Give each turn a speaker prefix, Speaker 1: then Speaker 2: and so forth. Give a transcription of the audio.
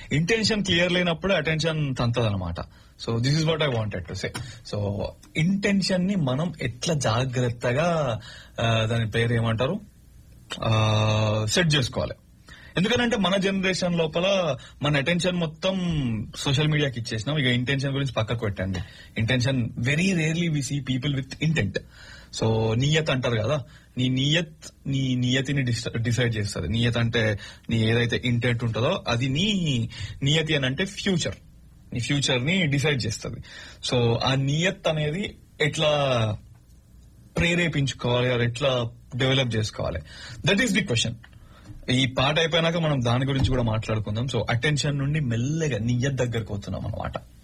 Speaker 1: intention clear లేనప్పుడు attention తంతదనమాట so this is what I wanted to say so intention ని మనం ఎట్లా జాగ్రత్తగా ఆ, దాని పేరు ఏమంటారు సెట్ చేసుకోవాలి ఎందుకంటే మన జనరేషన్ లోపల మన అటెన్షన్ మొత్తం సోషల్ మీడియాకి ఇచ్చేసినాం ఇక ఇంటెన్షన్ గురించి పక్కకు పెట్టండి intention very rarely we see people with intent so నియత్ అంటారు కదా నీ నియత్ నీ నియతిని డిసైడ్ చేస్తుంది నియత్ అంటే నీ ఏదైతే ఇంటెంట్ ఉంటుందో అది నీ నియతి అని అంటే ఫ్యూచర్ నీ ఫ్యూచర్ ని డిసైడ్ చేస్తుంది సో ఆ నియత్ అనేది ఎట్లా ప్రేరేపించుకోవాలి అది ఎట్లా డెవలప్ చేసుకోవాలి దట్ ఈస్ ది క్వశ్చన్ ఈ పాట అయిపోయినాక మనం దాని గురించి కూడా మాట్లాడుకుందాం సో అటెన్షన్ నుండి మెల్లగా నియత్ దగ్గరకు వస్తున్నాం అనమాట